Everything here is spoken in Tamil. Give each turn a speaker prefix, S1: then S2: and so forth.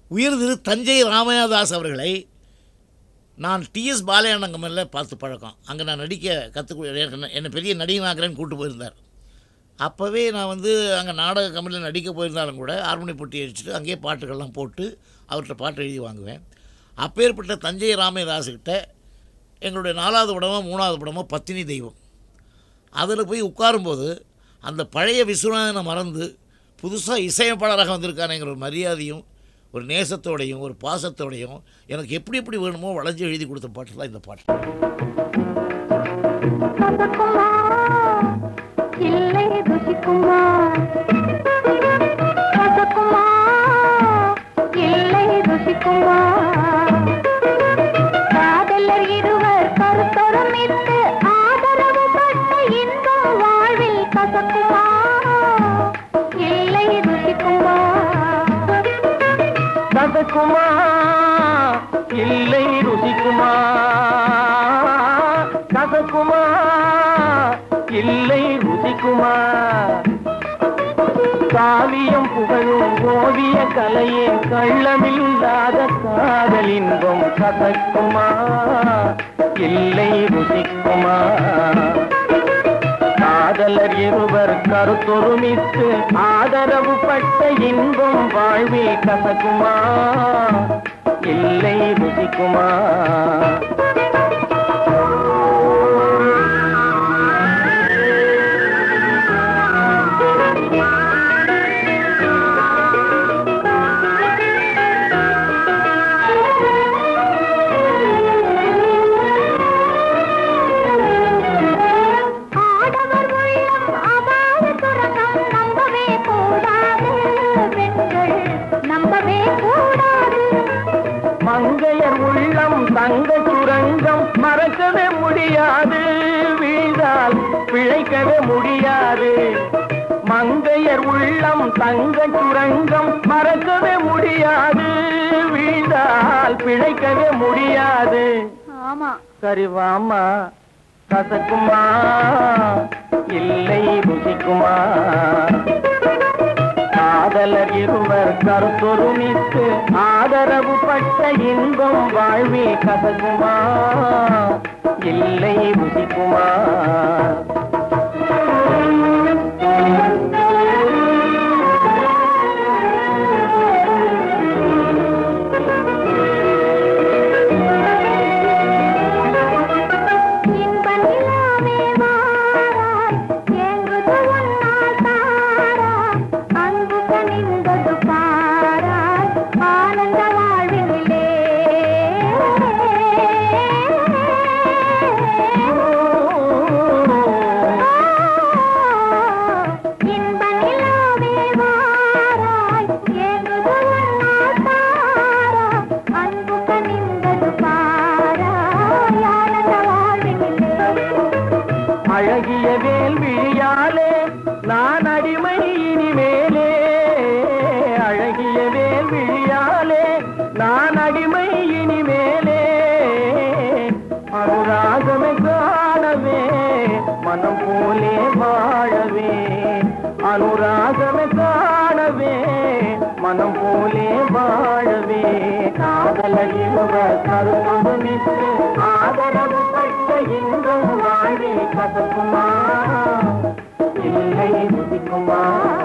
S1: உயர் திரு தஞ்சை ராமதாஸ் அவர்களை நான் டிஎஸ் பாலையானன் கம்பெனியில் பார்த்து பழக்கம் அங்கே நான் நடிக்க கற்றுக்க என்னை பெரிய நடிகனாக்கிறேன்னு கூட்டு போயிருந்தார் அப்போவே நான் வந்து அங்கே நாடக கம்பெனியில் நடிக்க போயிருந்தாலும் கூட ஹார்மோனி பொட்டி அடிச்சுட்டு அங்கேயே பாட்டுகள்லாம் போட்டு அவர்கிட்ட பாட்டு எழுதி வாங்குவேன் அப்பேற்பட்ட தஞ்சை ராமதாஸுக்கிட்ட எங்களுடைய நாலாவது படமோ மூணாவது படமோ பத்தினி தெய்வம் அதில் போய் உட்காரும்போது அந்த பழைய விஸ்வநாதனை மறந்து புதுசாக இசையமைப்பாளராக வந்திருக்கானேங்கிற ஒரு மரியாதையும் ஒரு நேசத்தோடையும் ஒரு பாசத்தோடையும் எனக்கு எப்படி எப்படி வேணுமோ வளைஞ்சு எழுதி கொடுத்த பாட்டு தான் இந்த பாட்டு
S2: கசக்குமா இல்லை ருசிக்குமா கசக்குமா இல்லை ருசிக்குமா காதலர் இருவர் கருத்தொருமித்து ஆதரவு பட்ட இன்பம் வாழ்வில் கசக்குமா இல்லை ருசிக்குமா
S3: கசக்குமா இல்லை ருசிக்குமா கசக்குமா இல்லை ருசிக்குமா காவியம் புகழும் ஓவிய கலையே கள்ளமில்லாத காதல் இன்பம் கசக்குமா இல்லை ருசிக்குமா காதலர் இருவர் கருத்தொருமித்து ஆதரவு பட்ட இன்பம் வாழ்வில் கசக்குமா இல்லை ருசிக்குமா
S2: ஆடவர் உள்ளம் அபாய சுரங்கம் நம்பவே கூடாது பெண்கள் நம்பவே கூடாது
S3: மங்கையர் உள்ளம் தங்க சுரங்கம் மறக்கவே முடியாது வீழ்ந்தால் பிழைக்கவே முடியாது மங்கையர் உள்ளம் தங்க சுரங்கம் மறக்கவே முடியாது வீழ்ந்தால் பிழைக்கவே முடியாது
S2: ஆமா
S3: சரிவாமா கசக்குமா இல்லை ருசிக்குமா காதலர் இருவர் கருத்தொருமித்து ஆதரவு பட்ட இன்பம் வாழ்வில் கசக்குமா இல்லை ருசிக்குமா
S2: இன்ப நிலாவே வாராய் ஏங்குது உன்னால் தாராய் அன்பு கனிந்தது பாராய் ஆனந்த வாழ்வினிலே இன்ப நிலாவே வாராய் ஏங்குது உன்னால் தாராய் அன்பு கனிந்தது பாராய் ஆனந்த வாழ்வினிலே
S3: அழகிய வேல்விழியாலே நான் அடிமை இனிமேலே அழகிய வேல்விழியாலே நான் அடிமை இனிமேலே அனுராகமே காணவே மனம் போலே வாழவே அனுராகமே காணவே மனம் போலே வாழவே காதலிவர் கருத்துமித்து ஆதரவு பட்ட இன்பம் வாழே கசக்குமா இல்லை ருசிக்குமா